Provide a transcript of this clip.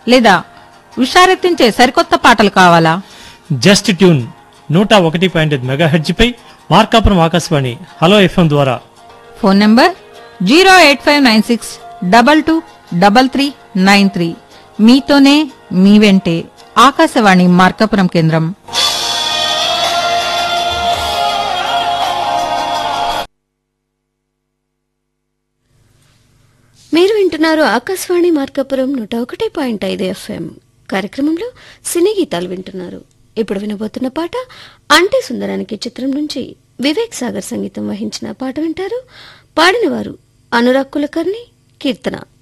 లేదా ఉషారెత్తించే సరికొత్త పాటలు కావాలా జస్ట్ ట్యూన్ నూట ఒకటి పాయింట్ ఐదు మెగా పై మార్కాపురం ఆకాశవాణి హలో ఎఫ్ఎం ద్వారా phone number zero eight five nine six double two double three nine three మీతోనే మీ వెంటే ఆకాశవాణి మార్కాపురం కేంద్రం మీరు వింటున్నారు ఆకాశవాణి మార్కాపురం నూట ఒకటి పాయింట్ ఐదు ఎఫ్ఎం కార్యక్రమంలో సినీ గీతాలు వింటున్నారు ఇప్పుడు వినబోతున్న పాట అంటే సుందరానికి చిత్రం నుంచి వివేక్ సాగర్ సంగీతం వహించిన పాట వింటారు పాడినవారు అనురాగ్ కులకర్ణి కీర్తన